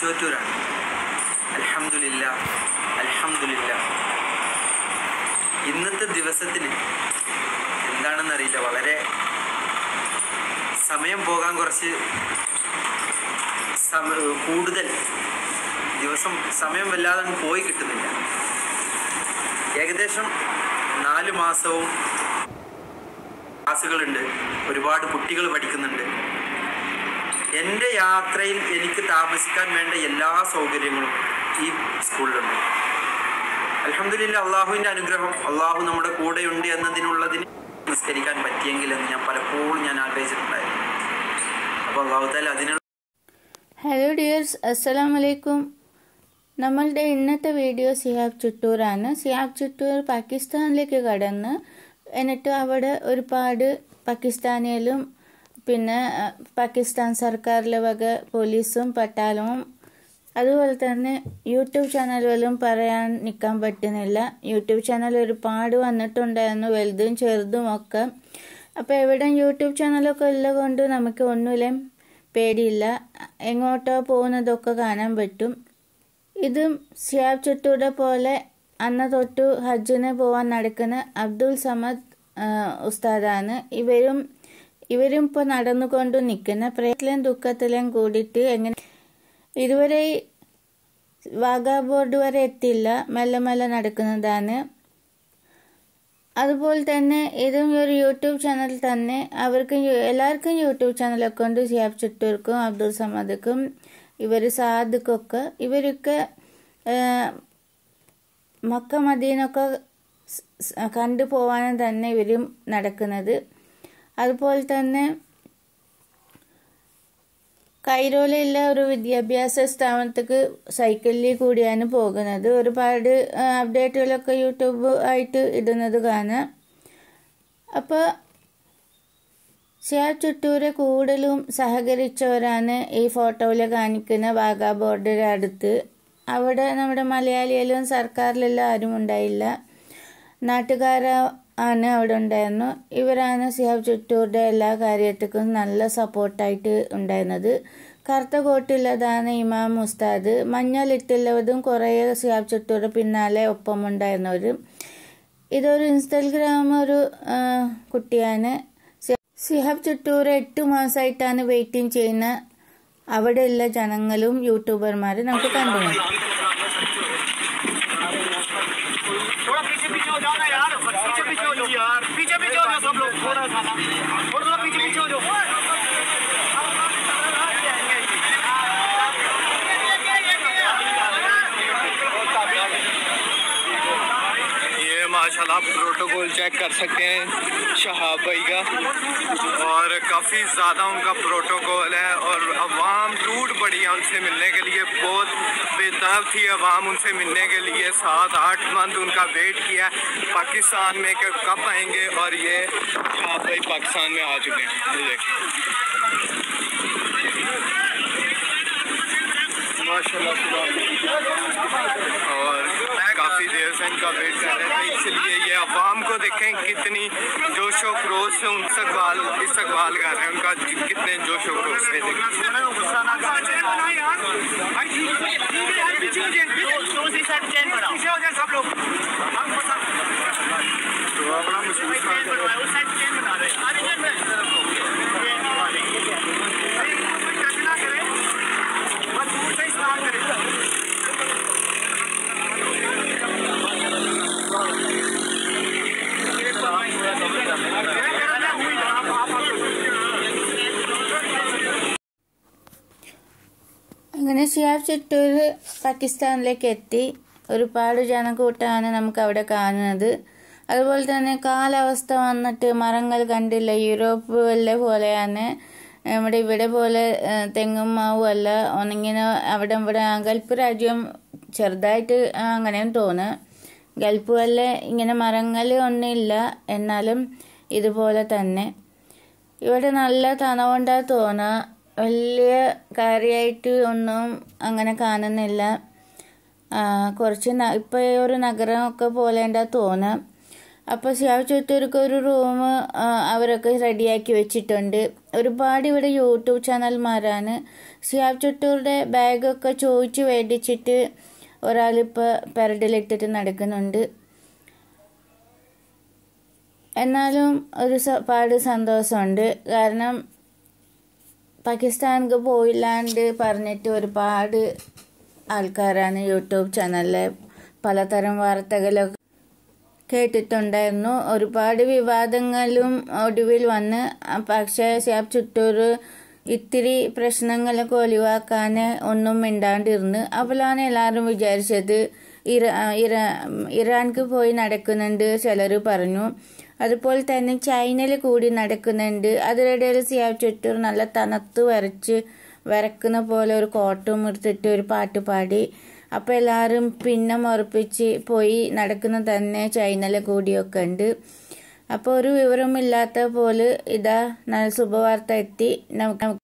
ചോറ്റൂരാണ് അൽഹംദുലില്ല അൽഹംദുലില്ല ഇന്നത്തെ ദിവസത്തിന് എന്താണെന്നറിയില്ല വളരെ സമയം പോകാൻ കുറച്ച് സമ- കൂടുതൽ ദിവസം സമയം വല്ലാതെ അങ്ങ് പോയി കിട്ടുന്നില്ല ഏകദേശം നാല് മാസവും ക്ലാസ്സുകളുണ്ട് ഒരുപാട് കുട്ടികൾ പഠിക്കുന്നുണ്ട് എൻ്റെ യാത്രയിൽ എനിക്ക് താമസിക്കാൻ വേണ്ട എല്ലാ സൗകര്യങ്ങളും ഈ സ്കൂളിലുണ്ട് അലഹമില്ല അള്ളാഹുവിൻ്റെ അനുഗ്രഹം അള്ളാഹു നമ്മുടെ കൂടെയുണ്ട് എന്നതിനുള്ളതിന് നിസ്കരിക്കാൻ പറ്റിയെങ്കിൽ എന്ന് ഞാൻ പലപ്പോഴും ഞാൻ ആഗ്രഹിച്ചിട്ടുണ്ടായിരുന്നു അപ്പോൾ അള്ളാഹു താല അതിനുള്ള ഹലോ ഡിയേഴ്സ് അസ്സലാം വലൈക്കും നമ്മളുടെ ഇന്നത്തെ വീഡിയോ സിയാബ് ചുട്ടൂറാണ് സിയാബ് ചുട്ടൂർ പാകിസ്ഥാനിലേക്ക് കടന്ന് എന്നിട്ട് അവിടെ ഒരുപാട് പാകിസ്ഥാനികളും പിന്നെ അഹ്, പാകിസ്ഥാൻ സർക്കാരിലെ വക പോലീസും പട്ടാളവും അതുപോലെ തന്നെ യൂട്യൂബ് ചാനലുകളും പറയാൻ നിൽക്കാൻ പറ്റുന്നില്ല യൂട്യൂബ് ചാനൽ ഒരുപാട് വന്നിട്ടുണ്ടായിരുന്നു വലുതും ചെറുതും ഒക്കെ അപ്പോൾ എവിടെ യൂട്യൂബ് ചാനലൊക്കെ ഉള്ളത് കൊണ്ട് നമുക്ക് ഒന്നുമില്ല പേടിയില്ല എങ്ങോട്ടോ പോകുന്നതൊക്കെ കാണാൻ പറ്റും ഇതും സിയാബ് ചുട്ടൂടെ പോലെ അന്ന് തൊട്ട് ഹജ്ജിന് പോവാൻ നടക്കുന്ന അബ്ദുൾ സമദ് ആ, ഉസ്താദാണ് ഇവരും ഇവരും ഇപ്പോൾ നടന്നുകൊണ്ട് നിൽക്കുന്ന പ്രയത്തിലും ദുഃഖത്തിലും കൂടിയിട്ട് എങ്ങനെ ഇതുവരെ വാഗാ ബോർഡ് വരെ എത്തില്ല മെല്ലെ മെല്ലെ നടക്കുന്നതാണ് അതുപോലെ തന്നെ ഇതും ഒരു യൂട്യൂബ് ചാനൽ തന്നെ അവർക്കും യു- എല്ലാവർക്കും യൂട്യൂബ് ചാനലൊക്കെ ഉണ്ട് സിയാബ് ചുട്ടൂർക്കും അബ്ദുൾ സമദക്കും ഇവർ സാദിഖൊക്കെ ഇവരൊക്കെ ആ, മക്ക മദീനൊക്കെ സ്- സ് കണ്ടു പോവാനും തന്നെ ഇവരും നടക്കുന്നത് അതുപോലെ തന്നെ കൈരോയിലുള്ള ഒരു വിദ്യാഭ്യാസ സ്ഥാപനത്തേക്ക് സൈക്കിളിൽ കൂടിയാണ് പോകുന്നത് ഒരുപാട് ആ, അപ്ഡേറ്റുകളൊക്കെ യൂട്യൂബ് ആയിട്ട് ഇടുന്നത് കാണാം അപ്പോൾ ഷിയാ ചുട്ടൂരെ കൂടുതലും സഹകരിച്ചവരാണ് ഈ ഫോട്ടോയിൽ കാണിക്കുന്ന വാഗാ ബോർഡിൻ്റെ അടുത്ത് അവിടെ നമ്മുടെ മലയാളിയിലും സർക്കാരിലെല്ലാം ആരും ഉണ്ടായില്ല നാട്ടുകാര ആണ് അവിടെ ഉണ്ടായിരുന്നു ഇവരാണ് സിഹാബ് ചുറ്റൂറിൻ്റെ എല്ലാ കാര്യത്തിനും നല്ല സപ്പോർട്ടായിട്ട് ഉണ്ടായിരുന്നത് കറുത്ത കോട്ടുള്ളതാണ് ഇമാം ഉസ്താദ് മഞ്ഞളിട്ടുള്ളതും കുറേ സിഹാബ് ചുറ്റൂറിൻ്റെ പിന്നാലെ ഒപ്പമുണ്ടായിരുന്നവർ ഇതൊരു ഇൻസ്റ്റഗ്രാം ഒരു ആ, കുട്ടിയാണ് സി- സിഹാബ് ചുറ്റൂർ എട്ട് മാസമായിട്ടാണ് വെയിറ്റിംഗ് ചെയ്യുന്ന അവിടെയുള്ള ജനങ്ങളും യൂട്യൂബർമാരും നമുക്ക് കണ്ടു നോക്കാം. थोड़ा पीछे पीछे हो जाओ ना यार पीछे पीछे हो जाओ यार पीछे पीछे हो जाओ सब लोग थोड़ा सा ना थोड़ा थोड़ा पीछे पीछे हो जाओ ये माशाल्लाह प्रोटोकॉल चेक कर सकते हैं शहाब भाई का और काफ़ी ज़्यादा उनका प्रोटोकॉल है और अवाम टूट पड़ी है उनसे मिलने के लिए बहुत बेताब थी अवाम उनसे मिलने के लिए सात आठ मंथ उनका वेट किया पाकिस्तान में कि कब आएंगे और ये शहाब भाई पाकिस्तान में आ चुके हैं ये देखें माशाल्लाह और काफ़ी देर से इनका वेट कर रहे थे इसलिए ये अवाम को देखें कितनी जोश व खरोश से उन इस्तकबाल इस्तकबाल कर रहे हैं उनका कि- कितने जोश व खरोश से देखें पीछे हो जाए सब लोग चेन बनवाए उस साइड चेन बना रहे आगे चेन में चेन बना देंगे टच ना करे बस दूर से स्टार्ट करें അങ്ങനെ ഷിയാബ് ചുറ്റൂർ പാകിസ്ഥാനിലേക്ക് എത്തി ഒരുപാട് ജനക്കൂട്ടമാണ് നമുക്ക് അവിടെ കാണുന്നത് അതുപോലെ തന്നെ കാലാവസ്ഥ വന്നിട്ട് മരങ്ങൾ കണ്ടില്ല യൂറോപ്പ് വല്ല പോലെയാണ് നമ്മുടെ ഇവിടെ പോലെ ഏഹ്, തെങ്ങും മാവും അല്ല ഒന്നിങ്ങനെ അവിടെ ഇവിടെ ഗൾഫ് രാജ്യം ചെറുതായിട്ട് അങ്ങനെയും തോന്നുക ഗൾഫ് വല്ല ഇങ്ങനെ മരങ്ങൾ ഒന്നുമില്ല എന്നാലും ഇതുപോലെ തന്നെ ഇവിടെ നല്ല തണവുണ്ടാ തോന്നുക വലിയ കാര്യമായിട്ട് ഒന്നും അങ്ങനെ കാണുന്നില്ല ആ, കുറച്ച് ന- ഇപ്പൊ ഒരു നഗരമൊക്കെ പോലെ ഉണ്ടാ തോന്നുക അപ്പോൾ സിയാവ് ചുറ്റൂർക്ക് ഒരു റൂം അവരൊക്കെ റെഡിയാക്കി വെച്ചിട്ടുണ്ട് ഒരുപാട് ഇവിടെ യൂട്യൂബ് ചാനൽമാരാണ് സിയാവ് ചുറ്റൂരുടെ ബാഗൊക്കെ ചോദിച്ച് മേടിച്ചിട്ട് ഒരാളിപ്പോൾ പെരടിലിട്ടിട്ട് നടക്കുന്നുണ്ട് എന്നാലും ഒരു സ- പാട് സന്തോഷമുണ്ട് കാരണം പാകിസ്ഥാനിക്ക് പോയില്ലാണ്ട് പറഞ്ഞിട്ട് ഒരുപാട് ആൾക്കാരാണ് യൂട്യൂബ് ചാനലിലെ പലതരം വാർത്തകളൊക്കെ കേട്ടിട്ടുണ്ടായിരുന്നു ഒരുപാട് വിവാദങ്ങളും ഒടുവിൽ വന്ന് അ- പക്ഷേ സിയാബ് ചുറ്റൂർ ഇത്തിരി പ്രശ്നങ്ങളൊക്കെ ഒഴിവാക്കാൻ ഒന്നും മിണ്ടാണ്ടിരുന്നു അപ്പോഴാണ് എല്ലാവരും വിചാരിച്ചത് ഇറ ഇറ ഇറാൻക്ക് പോയി നടക്കുന്നുണ്ട് ചിലർ പറഞ്ഞു അതുപോലെ തന്നെ ചൈനയിൽ കൂടി നടക്കുന്നുണ്ട് അതിനിടയിൽ സിയാബ് ചുറ്റൂർ നല്ല തണുത്ത് വരച്ച് വരക്കുന്ന പോലെ ഒരു കോട്ടും എടുത്തിട്ട് ഒരു പാട്ട് പാടി അപ്പോൾ എല്ലാവരും പിന്നെ ഉറപ്പിച്ച് പോയി നടക്കുന്ന തന്നെ ചൈനയിലെ കൂടിയൊക്കെ ഉണ്ട് അപ്പോൾ ഒരു വിവരമില്ലാത്ത പോലെ ഇതാ നല്ല ശുഭവാർത്ത എത്തി നമുക്ക്